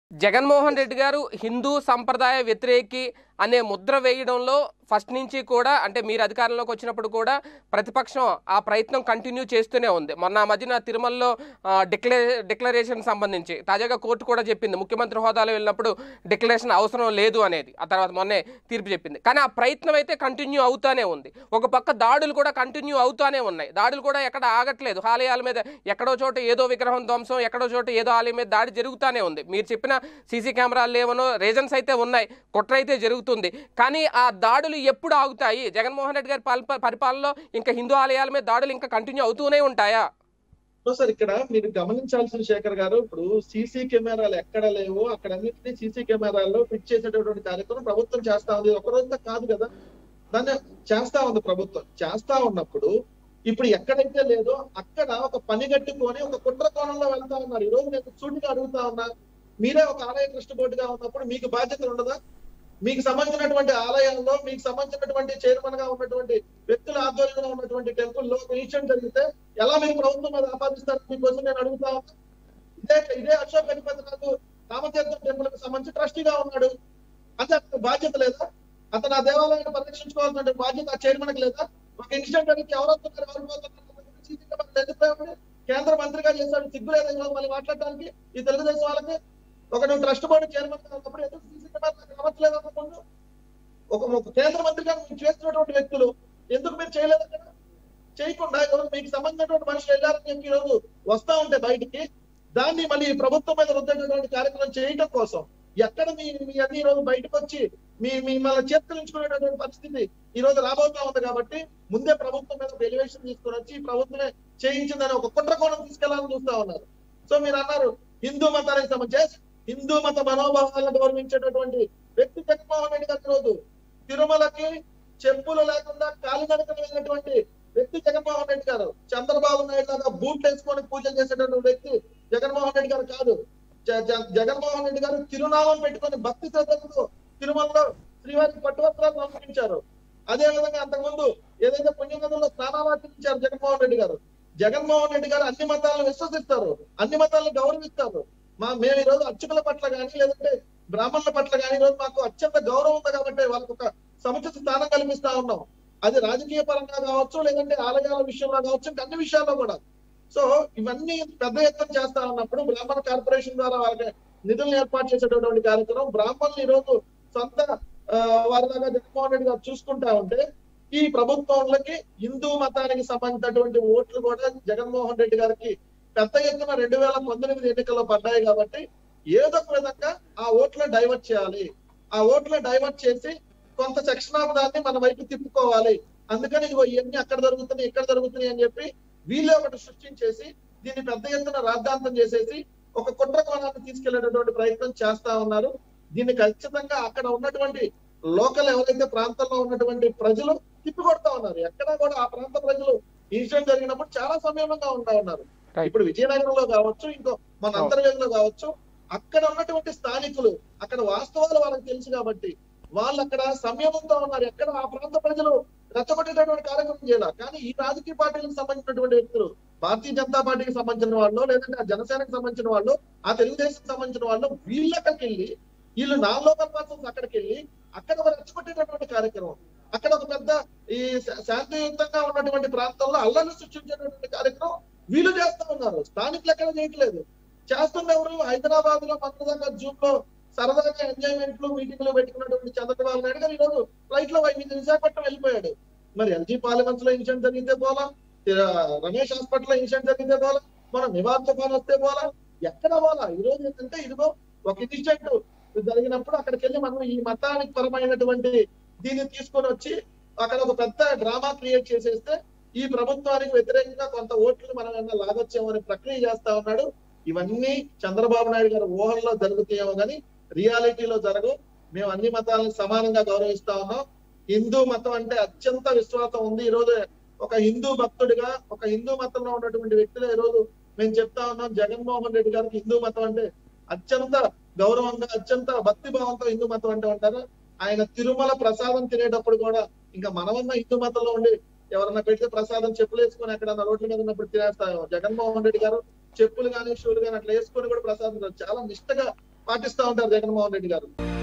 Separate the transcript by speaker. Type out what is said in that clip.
Speaker 1: జగన్మోహన్ రెడ్డి గారు హిందూ సంప్రదాయ వ్యతిరేకి అనే ముద్ర వేయడంలో ఫస్ట్ నుంచి కూడా అంటే మీరు అధికారంలోకి వచ్చినప్పుడు కూడా ప్రతిపక్షం ఆ ప్రయత్నం కంటిన్యూ చేస్తూనే ఉంది మొన్న ఆ మధ్యన తిరుమలలో ఆ, డిక్లే డిక్లరేషన్ సంబంధించి తాజాగా కోర్టు కూడా చెప్పింది ముఖ్యమంత్రి హోదాలో వెళ్ళినప్పుడు డిక్లరేషన్ అవసరం లేదు అనేది ఆ తర్వాత మొన్నే తీర్పు చెప్పింది కానీ ఆ ప్రయత్నం అయితే కంటిన్యూ అవుతానే ఉంది ఒక పక్క దాడులు కూడా కంటిన్యూ అవుతానే ఉన్నాయి దాడులు కూడా ఎక్కడ ఆగట్లేదు ఆలయాల మీద ఎక్కడో చోట ఏదో విగ్రహం ధ్వంసం ఎక్కడో చోట ఏదో ఆలయం మీద దాడి జరుగుతూనే ఉంది మీరు చెప్పిన సీసీ కెమెరాలు లేవనో రీజన్స్ అయితే ఉన్నాయి కుట్ర అయితే జరుగుతుంది కానీ ఆ దాడులు ఎప్పుడు ఆగుతాయి జగన్మోహన్ రెడ్డి గారి పాల- పరిపాలనలో ఇంకా హిందూ ఆలయాల మీద దాడులు ఇంకా కంటిన్యూ అవుతూనే ఉంటాయా
Speaker 2: సో సార్ ఇక్కడ మీరు గమనించాల్సిన శేఖర్ గారు ఇప్పుడు సీసీ కెమెరాలు ఎక్కడ లేవో అక్కడ అన్నింటినీ సీసీ కెమెరాల్లో ఫిట్ చేసేటటువంటి కార్యక్రమం ప్రభుత్వం చేస్తా ఉంది ఒక రోజుతో కాదు కదా దాన్ని చేస్తా ఉంది ప్రభుత్వం చేస్తా ఉన్నప్పుడు ఇప్పుడు ఎక్కడైతే లేదో అక్కడ ఒక పని కట్టుకొని ఒక కుట్ర కోణంలో వెళ్తా ఉన్నారు ఈ రోజు నేను సూటిగా అడుగుతా ఉన్నా మీరే ఒక ఆలయ ట్రస్ట్ బోర్డుగా ఉన్నప్పుడు మీకు బాధ్యత ఉండదా మీకు సంబంధించినటువంటి ఆలయాల్లో మీకు సంబంధించినటువంటి చైర్మన్ గా ఉన్నటువంటి వ్యక్తుల ఆధ్వర్యంలో ఉన్నటువంటి టెంపుల్లో ఒక ఇన్సిడెంట్ జరిగితే ఎలా మీరు ప్రభుత్వం మీద ఆపాదిస్తారు మీకోసం నేను అడుగుతా ఉన్నా ఇదే ఇదే అశోక్ గణపతి నాకు రామతీర్థం టెంపుల్ కి సంబంధించి ట్రస్టీగా ఉన్నాడు అంటే అతనికి బాధ్యత లేదా అతను ఆ దేవాలయాన్ని పరిరక్షించుకోవాల్సిన బాధ్యత ఆ చైర్మన్ కి లేదా ఒక ఇన్సిడెంట్ అనేది ఎవరు వస్తున్నారు ఎవరు పోతున్నారు సీసీ కెమెరాలు ఎందుకు లేవండి? కేంద్ర మంత్రిగా చేశాడు సిగ్గు లేదా ఈరోజు మళ్ళీ మాట్లాడడానికి ఈ తెలుగుదేశం వాళ్ళకి ఒక నువ్వు ట్రస్ట్ బోర్డు చైర్మన్ గా ఉన్నప్పుడు ఎందుకు సీసీ కెమెరా రావట్లేదు అనుకుంటూ ఒక ఒక కేంద్ర మంత్రిగా మీరు చేస్తున్నటువంటి వ్యక్తులు ఎందుకు మీరు చేయలేదు అక్కడ చేయకుండా ఈరోజు మీకు సంబంధించినటువంటి మనుషులు వెళ్ళారని చెప్పి ఈరోజు వస్తా ఉంటే బయటికి దాన్ని మళ్ళీ ఈ ప్రభుత్వం మీద రుద్దేటటువంటి కార్యక్రమం చేయటం కోసం ఎక్కడ మీ మీ అన్ని ఈ రోజు బయటకు వచ్చి మీ మిమ్మల్ని చేతులించుకునేటటువంటి పరిస్థితి ఈ రోజు రాబోతా ఉంది కాబట్టి ముందే ప్రభుత్వం మీద ఒక ఎలివేషన్ తీసుకొని వచ్చి ఈ ప్రభుత్వమే చేయించిందని ఒక కుట్ర కోణం తీసుకెళ్లాలని చూస్తా ఉన్నారు సో మీరు అన్నారు హిందూ మతానికి సంబంధించి హిందూ మత మనోభావాలను గౌరవించేటటువంటి వ్యక్తి జగన్మోహన్ రెడ్డి గారి రోజు తిరుమలకి చెప్పులు లేకుండా కాలినడకన వెళ్ళినటువంటి వ్యక్తి జగన్మోహన్ రెడ్డి గారు చంద్రబాబు నాయుడు లాగా బూట్లు వేసుకొని పూజలు చేసేటటువంటి వ్యక్తి జగన్మోహన్ రెడ్డి గారు కాదు జ- జ- జగన్మోహన్ రెడ్డి గారు తిరునామం పెట్టుకొని భక్తి శ్రద్ధలతో తిరుమలలో శ్రీవారికి పట్టువస్త్రాలు సమర్పించారు అదే విధంగా అంతకుముందు ఏదైతే పుణ్యనదుల్లో స్నానాలు ఆచరించారు జగన్మోహన్ రెడ్డి గారు జగన్మోహన్ రెడ్డి గారు అన్ని మతాలను విశ్వసిస్తారు అన్ని మతాలను గౌరవిస్తారు మా మేము ఈ రోజు అర్చకుల పట్ల కానీ లేదంటే బ్రాహ్మణుల పట్ల కానీ ఈ రోజు మాకు అత్యంత గౌరవం ఉంది కాబట్టి వాళ్ళకి ఒక సముచిత స్థానం కల్పిస్తా ఉన్నాం అది రాజకీయ పరంగా కావచ్చు లేదంటే ఆలయాల విషయంలో కావచ్చు ఇంకా అన్ని విషయాల్లో కూడా సో ఇవన్నీ పెద్ద ఎత్తున చేస్తా ఉన్నప్పుడు బ్రాహ్మణ కార్పొరేషన్ ద్వారా వాళ్ళకి నిధులను ఏర్పాటు చేసేటటువంటి కార్యక్రమం బ్రాహ్మణులు ఈ రోజు సొంత ఆ, వారి దాకా జగన్మోహన్ రెడ్డి గారు చూసుకుంటా ఉంటే ఈ ప్రభుత్వంలోకి హిందూ మతానికి సంబంధించినటువంటి ఓట్లు కూడా జగన్మోహన్ రెడ్డి గారికి పెద్ద ఎత్తున రెండు వేల పంతొమ్మిది ఎన్నికల్లో పడ్డాయి కాబట్టి ఏదో ఒక విధంగా ఆ ఓట్లను డైవర్ట్ చేయాలి ఆ ఓట్లను డైవర్ట్ చేసి కొంత సెక్షన్ ఆఫ్ దాన్ని మన వైపు తిప్పుకోవాలి అందుకని ఇదిగో ఇవన్నీ అక్కడ జరుగుతున్నాయి ఇక్కడ జరుగుతున్నాయి అని చెప్పి వీళ్ళే ఒకటి సృష్టించేసి దీన్ని పెద్ద ఎత్తున రాద్ధాంతం చేసేసి ఒక కుట్ర కోణాన్ని తీసుకెళ్లేటటువంటి ప్రయత్నం చేస్తా ఉన్నారు దీన్ని ఖచ్చితంగా అక్కడ ఉన్నటువంటి లోకల్ ఎవరైతే ప్రాంతంలో ఉన్నటువంటి ప్రజలు తిప్పికొడతా ఉన్నారు ఎక్కడా కూడా ఆ ప్రాంత ప్రజలు ఇన్సిడెంట్ జరిగినప్పుడు చాలా సంయమంగా ఉంటా ఉన్నారు
Speaker 1: Right.
Speaker 2: ఇప్పుడు విజయనగరంలో కావచ్చు ఇంకో మన
Speaker 1: Oh.
Speaker 2: అంతర్వేదిలో కావచ్చు అక్కడ ఉన్నటువంటి స్థానికులు అక్కడ వాస్తవాలు వాళ్ళకి తెలుసు కాబట్టి వాళ్ళు అక్కడ సంయమంతో ఉన్నారు ఎక్కడ ఆ ప్రాంత ప్రజలు రెచ్చగొట్టేటటువంటి కార్యక్రమం చేయాలి కానీ ఈ రాజకీయ పార్టీలకు సంబంధించినటువంటి వ్యక్తులు భారతీయ జనతా పార్టీకి సంబంధించిన వాళ్ళు లేదంటే ఆ జనసేనకు సంబంధించిన వాళ్ళు ఆ తెలుగుదేశం సంబంధించిన వాళ్ళు వీళ్ళ అక్కడికి వెళ్ళి వీళ్ళు నాన్ లోకల్ పర్సన్స్ అక్కడికి వెళ్ళి అక్కడ ఒక రెచ్చగొట్టేటటువంటి కార్యక్రమం అక్కడ ఒక పెద్ద ఈ శా- శాంతియుతంగా ఉన్నటువంటి ప్రాంతంలో అల్లర్లు సృష్టించేటటువంటి కార్యక్రమం వీళ్ళు చేస్తా ఉన్నారు స్థానికులు ఎక్కడ చేయట్లేదు చేస్తున్న ఎవరు హైదరాబాద్ లో మంత్రిదాకా జూమ్ లో సరదాగా ఎంజాయ్మెంట్లు మీటింగ్లు పెట్టుకున్నటువంటి చంద్రబాబు నాయుడు గారు ఈ రోజు ఫ్లైట్ లో వై- విశాఖపట్నం వెళ్ళిపోయాడు మరి ఎల్జీ పార్లమెంట్స్ లో ఇన్సిడెంట్ జరిగితే పోలా తిర- రమేష్ హాస్పిటల్ లో ఇన్సిడెంట్ జరిగితే పోలా మన నివార్ తుఫాన్ వస్తే పోలా ఎక్కడ పోలా ఈ రోజు ఏంటంటే ఇదిగో ఒక ఇన్సిడెంట్ జరిగినప్పుడు అక్కడికి వెళ్ళి మనం ఈ మతానికి పరమైనటువంటి దీన్ని తీసుకొని వచ్చి అక్కడ ఒక పెద్ద డ్రామా క్రియేట్ చేసేస్తే ఈ ప్రభుత్వానికి వ్యతిరేకంగా కొంత ఓట్లు మనం ఏమన్నా లాగొచ్చామని ప్రక్రియ చేస్తా ఉన్నాడు ఇవన్నీ చంద్రబాబు నాయుడు గారి ఊహల్లో జరుగుతాయేమో కానీ రియాలిటీలో జరగవు మేము అన్ని మతాలను సమానంగా గౌరవిస్తా ఉన్నాం హిందూ మతం అంటే అత్యంత విశ్వాసం ఉంది ఈ రోజు ఒక హిందూ భక్తుడిగా ఒక హిందూ మతంలో ఉన్నటువంటి వ్యక్తిగా ఈ రోజు మేము చెప్తా ఉన్నాం జగన్మోహన్ రెడ్డి గారికి హిందూ మతం అంటే అత్యంత గౌరవంగా అత్యంత భక్తి భావంతో హిందూ మతం అంటే ఉంటారు ఆయన తిరుమల ప్రసాదం తినేటప్పుడు కూడా ఇంకా మనమన్నా హిందూ మతంలో ఉండి ఎవరన్నా పెడితే ప్రసాదం చెప్పులు వేసుకొని అక్కడ రోడ్ల మీద ఉన్నప్పుడు తినేస్తాం జగన్మోహన్ రెడ్డి గారు చెప్పులు కానీ షూలు కానీ అట్లా వేసుకొని కూడా ప్రసాదం తింటారు. చాలా నిష్టగా పాటిస్తా ఉంటారు జగన్మోహన్ రెడ్డి గారు